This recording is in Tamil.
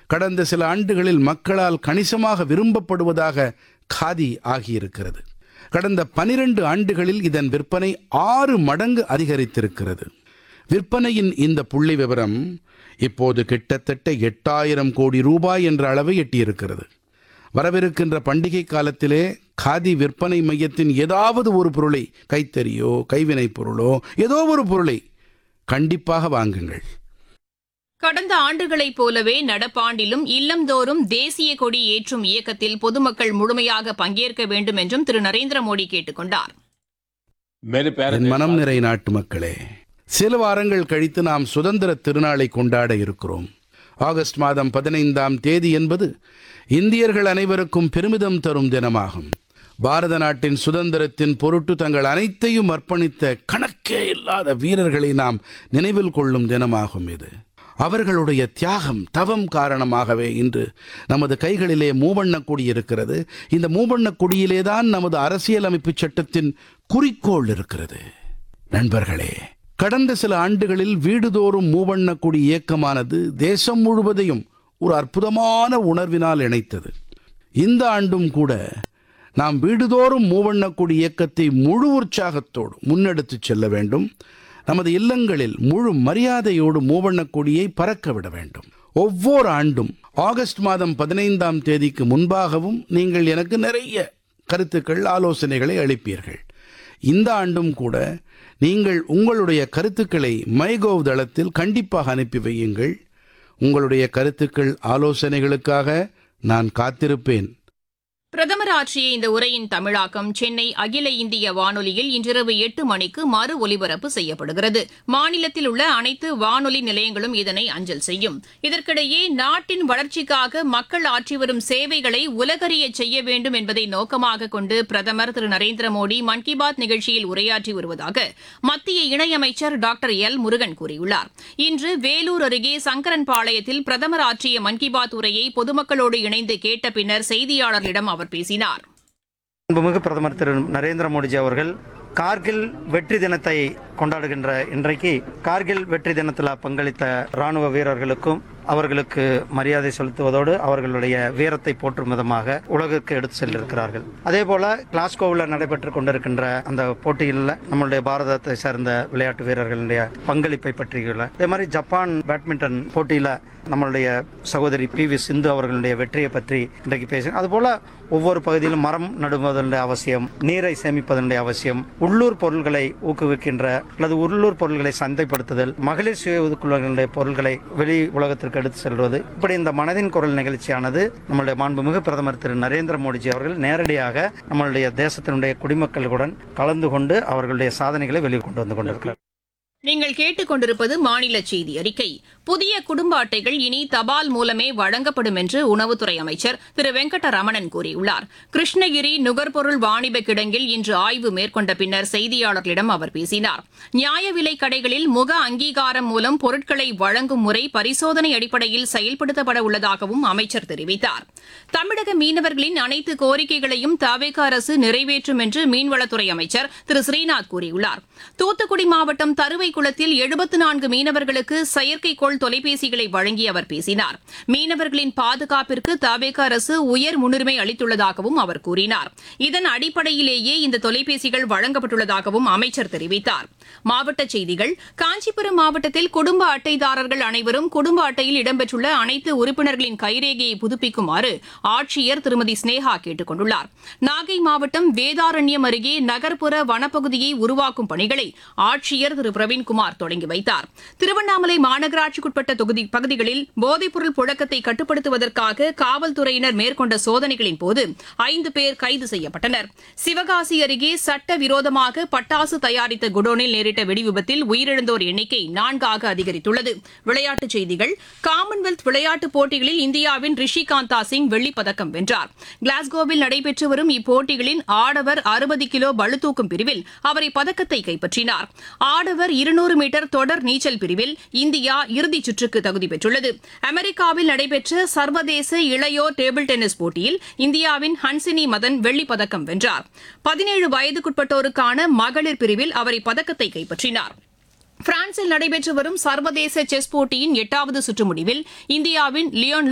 கடந்த சில ஆண்டுகளில் மக்களால் கணிசமாக விரும்பப்படுவதாக காதி ஆகியிருக்கிறது கடந்த 12 ஆண்டுகளில் இதன் விற்பனை ஆறு மடங்கு அதிகரித்திருக்கிறது விற்பனையின் இந்த புள்ளி விவரம் இப்போது கிட்டத்தட்ட எட்டாயிரம் கோடி ரூபாய் என்ற அளவை எட்டியிருக்கிறது வரவிருக்கின்ற பண்டிகை காலத்திலே காதி விற்பனை மையத்தின் ஏதாவது ஒரு பொருளை கைத்தறியோ கைவினைப் பொருளோ ஏதோ ஒரு பொருளை கண்டிப்பாக வாங்குங்கள் கடந்த ஆண்டுகளைப் போலவே நடப்பாண்டிலும் இல்லந்தோறும் தேசிய கொடி ஏற்றும் இயக்கத்தில் பொதுமக்கள் முழுமையாக பங்கேற்க வேண்டும் என்றும் திரு நரேந்திர மோடி கேட்டுக் கொண்டார் मेरे प्यारे என் மனம் நிறை நாட்டு மக்களே சில வாரங்கள் கழித்து நாம் சுதந்திர திருநாளை கொண்டாட இருக்கிறோம் ஆகஸ்ட் மாதம் பதினைந்தாம் தேதி என்பது இந்தியர்கள் அனைவருக்கும் பெருமிதம் தரும் தினமாகும் பாரத நாட்டின் சுதந்திரத்தின் பொருட்டு தங்கள் அனைத்தையும் அர்ப்பணித்த கணக்கே இல்லாத வீரர்களை நாம் நினைவில் கொள்ளும் தினமாகும் இது அவர்களுடைய தியாகம் தவம் காரணமாகவே இன்று நமது கைகளிலே மூவண்ணக் கொடி இருக்கிறது இந்த மூவண்ணக் கொடியிலேதான் நமது அரசியலமைப்பு சட்டத்தின் குறிக்கோள் இருக்கிறது நண்பர்களே கடந்த சில ஆண்டுகளில் வீடுதோறும் மூவண்ணக் கொடி இயக்கமானது தேசம் முழுவதையும் ஒரு அற்புதமான உணர்வினால் இணைத்தது இந்த ஆண்டும் கூட நாம் வீடுதோறும் மூவண்ணக் கொடி இயக்கத்தை முழு உற்சாகத்தோடு முன்னெடுத்துச் செல்ல வேண்டும் நமது இல்லங்களில் முழு மரியாதையோடு மூவண்ணக் கொடியை பறக்க விட வேண்டும் ஒவ்வொரு ஆண்டும் ஆகஸ்ட் மாதம் பதினைந்தாம் தேதிக்கு முன்பாகவும் நீங்கள் எனக்கு நிறைய கருத்துக்கள் ஆலோசனைகளை அளிப்பீர்கள் இந்த ஆண்டும் கூட நீங்கள் உங்களுடைய கருத்துக்களை மைகோவ் தளத்தில் கண்டிப்பாக அனுப்பி வையுங்கள் உங்களுடைய கருத்துக்கள் ஆலோசனைகளுக்காக நான் காத்திருப்பேன் பிரதமர் ஆற்றிய இந்த உரையின் தமிழாக்கம் சென்னை அகில இந்திய வானொலியில் இன்றிரவு எட்டு மணிக்கு மறு ஒலிபரப்பு செய்யப்படுகிறது மாநிலத்தில் உள்ள அனைத்து வானொலி நிலையங்களும் இதனை அஞ்சல் செய்யும் இதற்கிடையே நாட்டின் வளர்ச்சிக்காக மக்கள் ஆற்றி வரும் சேவைகளை உலகறிய செய்ய வேண்டும் என்பதை நோக்கமாக கொண்டு பிரதமர் திரு நரேந்திர மோடி மன் கி பாத் நிகழ்ச்சியில் உரையாற்றி வருவதாக மத்திய இணையமைச்சர் டாக்டர் எல் முருகன் கூறியுள்ளார் இன்று வேலூர் அருகே சங்கரன்பாளையத்தில் பிரதமர் ஆற்றிய மன் கி பாத் உரையை பொதுமக்களோடு இணைந்து கேட்ட பின்னர் செய்தியாளர்களிடம் அவர் பேசினார் அன்புமிகு பிரதமர் திரு நரேந்திர மோடிஜி அவர்கள் கார்கில் வெற்றி தினத்தை கொண்டாடுகின்ற இன்றைக்கு கார்கில் வெற்றி தினத்தில் பங்களித்த ராணுவ வீரர்களுக்கும் அவர்களுக்கு மரியாதை செலுத்துவதோடு அவர்களுடைய வீரத்தை போற்றும் விதமாக உலகிற்கு எடுத்து சென்றிருக்கிறார்கள் அதே போல கிளாஸ்கோவில் நடைபெற்று கொண்டிருக்கின்ற அந்த போட்டியில் நம்மளுடைய பாரதத்தை சேர்ந்த விளையாட்டு வீரர்களுடைய பங்களிப்பை பற்றியுள்ள அதே மாதிரி ஜப்பான் பேட்மிண்டன் போட்டியில நம்மளுடைய சகோதரி பி வி சிந்து அவர்களுடைய வெற்றியை பற்றி இன்றைக்கு பேசினோம் அதுபோல ஒவ்வொரு பகுதியிலும் மரம் நடுவதனுடைய அவசியம் நீரை சேமிப்பதனுடைய அவசியம் உள்ளூர் பொருள்களை ஊக்குவிக்கின்ற அல்லது உள்ளூர் பொருள்களை சந்தைப்படுத்துதல் மகளிர் சுய ஒதுக்குழுக்களுடைய பொருள்களை வெளி உலகத்திற்கு எடுத்து செல்வது இப்படி இந்த மனதின் குரல் நிகழ்ச்சியானது நம்மளுடைய மாண்புமிகு பிரதமர் திரு நரேந்திர மோடிஜி அவர்கள் நேரடியாக நம்மளுடைய தேசத்தினுடைய குடிமக்களுடன் கலந்து கொண்டு அவர்களுடைய சாதனைகளை வெளியே கொண்டு வந்து கொண்டிருக்கிறார் நீங்கள் கேட்டுக்கொண்டிருப்பது மாநில செய்தி அறிக்கை புதிய குடும்ப அட்டைகள் இனி தபால் மூலமே வழங்கப்படும் என்று உணவுத்துறை அமைச்சர் திரு வெங்கடரமணன் கூறியுள்ளார் கிருஷ்ணகிரி நுகர்பொருள் வாணிப கிடங்கில் இன்று ஆய்வு மேற்கொண்ட பின்னர் செய்தியாளர்களிடம் அவர் பேசினார் நியாய விலைக் கடைகளில் முக அங்கீகாரம் மூலம் பொருட்களை வழங்கும் முறை பரிசோதனை அடிப்படையில் செயல்படுத்தப்பட உள்ளதாகவும் அமைச்சர் தெரிவித்தார் தமிழக மீனவர்களின் அனைத்து கோரிக்கைகளையும் தவேக அரசு நிறைவேற்றும் என்று மீன்வளத்துறை அமைச்சர் திரு ஸ்ரீநாத் கூறியுள்ளார் தூத்துக்குடி மாவட்டம் தருவைக்குளத்தில் எழுபத்து நான்கு மீனவர்களுக்கு செயற்கைக்கோள் தொலைபேசிகளை வழங்கி அவர் பேசினார் மீனவர்களின் பாதுகாப்பிற்கு தவேக அரசு உயர் முன்னுரிமை அளித்துள்ளதாகவும் அவர் கூறினார் இதன் அடிப்படையிலேயே இந்த தொலைபேசிகள் வழங்கப்பட்டுள்ளதாகவும் அமைச்சர் தெரிவித்தார் மாவட்ட செய்திகள் காஞ்சிபுரம் மாவட்டத்தில் குடும்ப அட்டைதாரர்கள் அனைவரும் குடும்ப அட்டையில் இடம்பெற்றுள்ள அனைத்து உறுப்பினர்களின் கைரேகையை புதுப்பிக்குமாறு ஆட்சியர் திருமதி ஸ்னேகா கேட்டுக் கொண்டுள்ளார் நாகை மாவட்டம் வேதாரண்யம் அருகே நகர்ப்புற வனப்பகுதியை உருவாக்கும் பணிகளை ஆட்சியர் திரு பிரவீன்குமார் தொடங்கி வைத்தார் திருவண்ணாமலை மாநகராட்சிக்குட்பட்ட தொகுதி பகுதிகளில் போதைப்பொருள் புழக்கத்தை கட்டுப்படுத்துவதற்காக காவல்துறையினர் மேற்கொண்ட சோதனைகளின் போது ஐந்து பேர் கைது செய்யப்பட்டனர் சிவகாசி அருகே சட்டவிரோதமாக பட்டாசு தயாரித்த குடோனில் நேரிட்ட வெடிவிபத்தில் உயிரிழந்தோர் எண்ணிக்கை நான்காக அதிகரித்துள்ளது விளையாட்டுச் செய்திகள் காமன்வெல்த் விளையாட்டுப் போட்டிகளில் இந்தியாவின் ரிஷிகாந்தா சிங் வெள்ளிப் பதக்கம் வென்றார் கிளாஸ்கோவில் நடைபெற்று வரும் இப்போட்டிகளின் ஆடவர் அறுபது கிலோ பளுதூக்கும் பிரிவில் அவர் இப்பதக்கத்தை கைப்பற்றினார் ஆடவர் இருநூறு மீட்டர் தொடர் நீச்சல் பிரிவில் இந்தியா இறுதிச் சுற்றுக்கு தகுதி பெற்றுள்ளது அமெரிக்காவில் நடைபெற்ற சர்வதேச இளையோர் டேபிள் டென்னிஸ் போட்டியில் இந்தியாவின் ஹன்சினி மதன் வெள்ளிப் பதக்கம் வென்றார் பதினேழு வயதுக்குட்பட்டோருக்கான மகளிர் பிரிவில் அவர் இப்பதக்கத்தை கைப்பற்றினார் பிரான்சில் நடைபெற்று வரும் சர்வதேச செஸ் போட்டியின் எட்டாவது சுற்று முடிவில் இந்தியாவின் லியோன்